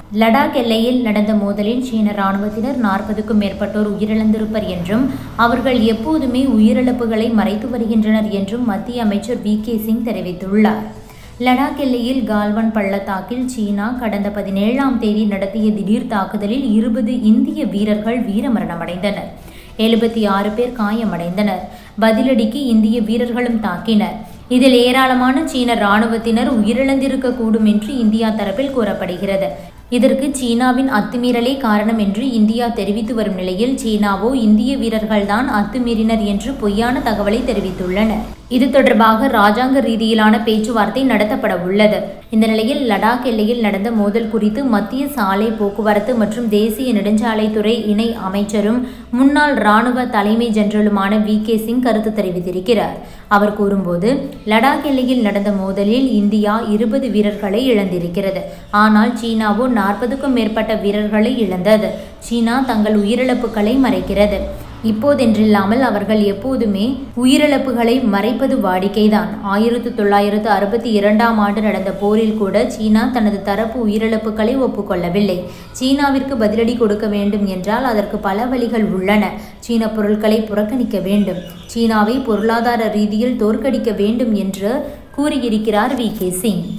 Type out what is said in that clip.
லடாக் எல்லையில் நடந்த மோதலில் சீன ராணுவத்தினர் நாற்பதுக்கும் மேற்பட்டோர் உயிரிழந்திருப்பர் என்றும் அவர்கள் எப்போதுமே உயிரிழப்புகளை மறைத்து வருகின்றனர் என்றும் மத்திய அமைச்சர் வி கே சிங் தெரிவித்துள்ளார் லடாக் எல்லையில் கால்வன் பள்ளத்தாக்கில் சீனா கடந்த பதினேழாம் தேதி நடத்திய திடீர் தாக்குதலில் இருபது இந்திய வீரர்கள் வீரமரணமடைந்தனர் எழுபத்தி ஆறு பேர் காயமடைந்தனர் பதிலடிக்கு இந்திய வீரர்களும் தாக்கினர் இதில் ஏராளமான சீன ராணுவத்தினர் உயிரிழந்திருக்கக்கூடும் என்று இந்தியா தரப்பில் கூறப்படுகிறது இதற்கு சீனாவின் அத்துமீறலே காரணம் என்று இந்தியா தெரிவித்து வரும் நிலையில் சீனாவோ இந்திய வீரர்கள்தான் அத்துமீறினர் என்று பொய்யான தகவலை தெரிவித்துள்ளனர் இது தொடர்பாக ராஜாங்க ரீதியிலான பேச்சுவார்த்தை நடத்தப்பட உள்ளது இந்த நிலையில் லடாக் எல்லையில் நடந்த மோதல் குறித்து மத்திய சாலை போக்குவரத்து மற்றும் தேசிய நெடுஞ்சாலைத்துறை இணை அமைச்சரும் முன்னாள் ராணுவ தலைமை ஜெனரலுமான வி கே சிங் கருத்து தெரிவித்திருக்கிறார் அவர் கூறும்போது லடாக் எல்லையில் நடந்த மோதலில் இந்தியா இருபது வீரர்களை இழந்திருக்கிறது ஆனால் சீனாவோ நாற்பதுக்கும் மேற்பட்ட வீரர்களை இழந்தது சீனா தங்கள் உயிரிழப்புகளை மறைக்கிறது இப்போதென்றில்லாமல் அவர்கள் எப்போதுமே உயிரிழப்புகளை மறைப்பது வாடிக்கைதான் ஆயிரத்து தொள்ளாயிரத்து அறுபத்தி இரண்டாம் ஆண்டு நடந்த போரில் கூட சீனா தனது தரப்பு உயிரிழப்புகளை ஒப்புக்கொள்ளவில்லை சீனாவிற்கு பதிலடி கொடுக்க வேண்டும் என்றால் அதற்கு பல வழிகள் உள்ளன சீன பொருட்களை புறக்கணிக்க வேண்டும் சீனாவை பொருளாதார ரீதியில் தோற்கடிக்க வேண்டும் என்று கூறியிருக்கிறார் வி கே சிங்